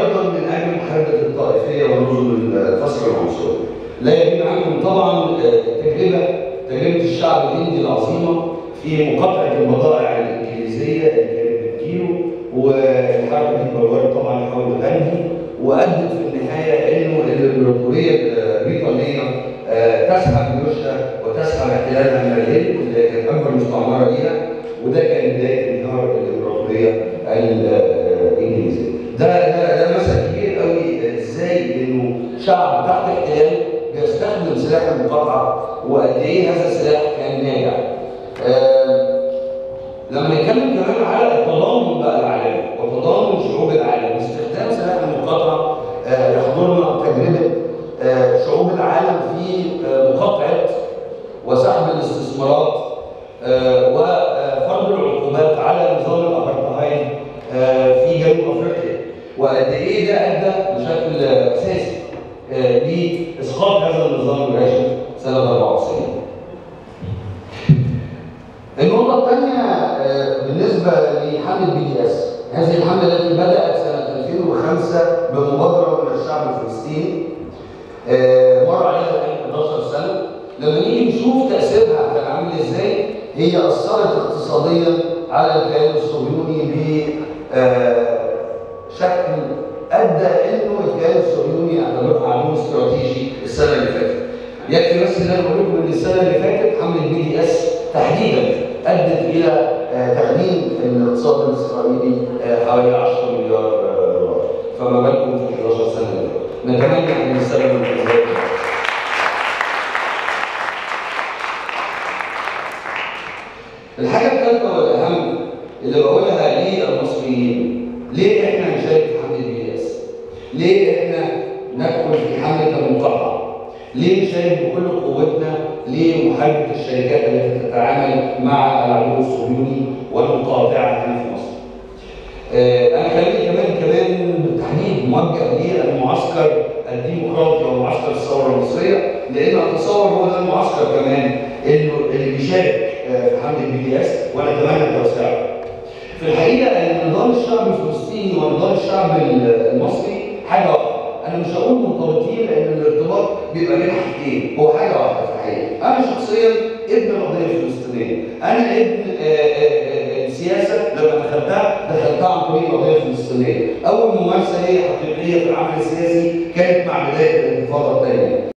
ايضا من اجل محاربه الطائفيه ونظم الفصل العنصري. لا يغيب عنكم طبعا تجربه تجربه الشعب الهندي العظيمه في مقاطعه البضائع الانجليزيه اللي كانت بتجيله والحركه دي بلورت طبعا حول غاندي وادت في النهايه انه الامبراطوريه البريطانيه تسحب جيوشها وتسحب احتلالها من الهند اللي كانت اكبر مستعمره ليها وده كان بدايه انهيار الامبراطوريه الانجليزيه. ده ده ده مثل كبير قوي ازاي انه شعب تحت احتلال بيستخدم سلاح المقاطعه وقد ايه هذا السلاح كان ناجع. آه لما نتكلم كمان على التضامن بقى العالمي وتضامن شعوب العالم باستخدام سلاح المقاطعه آه يحضرنا تجربه آه شعوب العالم في مقاطعه وسحب الاستثمارات وفرض العقوبات على نظام الابرتهايد في جنوب افريقيا وقد ايه ده ادى بشكل اساسي لاسقاط هذا النظام الراشد سنه 94 النقطة الثانية بالنسبة لحملة بي دي اس، هذه الحملة التي بدأت سنة 2005 بمبادرة من الشعب الفلسطيني مر عليها الآن 11 سنة، لما نيجي نشوف تأثيرها كان عامل ازاي هي أثرت اقتصاديا على الكيان الصهيوني بشكل أدى إنه الكيان الصهيوني يعتبرها عدو استراتيجي السنة اللي فاتت. يكفي بس إن أنا بقول لكم إن السنة اللي فاتت حملة بي دي اس تحديدا ادت الى تغنيم الاقتصاد الاسرائيلي حوالي 10 مليار دولار فما بالكم في 11 سنه اللي فاتت نتمنى ان السبب الغذائي الحاجه الثالثه والاهم اللي بقولها للمصريين ليه احنا نشارك في حمله بي دي اس؟ ليه احنا ندخل في حمله المقاطعه؟ ليه نشارك بكل قوتنا لمحاربه الشركات التي تتعامل مع العدو الصهيوني والمقاطعه هنا في مصر؟ آه انا كلامي كمان كمان بالتحديد موجه للمعسكر الديمقراطي ومعسكر الثوره المصريه لان اتصور هو ده المعسكر كمان اللي, اللي بيشارك آه في حمله البي دي اس ونتمنى توسيعه. في الحقيقه ان نضال الشعب الفلسطيني ونضال الشعب المصري حاجه واحده. انا مش هقول مرتبطين لان الارتباط بيبقى بين حاجتين هو حاجه واحده في الحقيقه انا شخصيا ابن القضيه الفلسطينيه انا ابن السياسه لما دخلتها دخلتها عن طريق القضيه الفلسطينيه اول ممارسه ليا حقيقيه في العمل السياسي كانت مع بدايه الانتفاضه الثانيه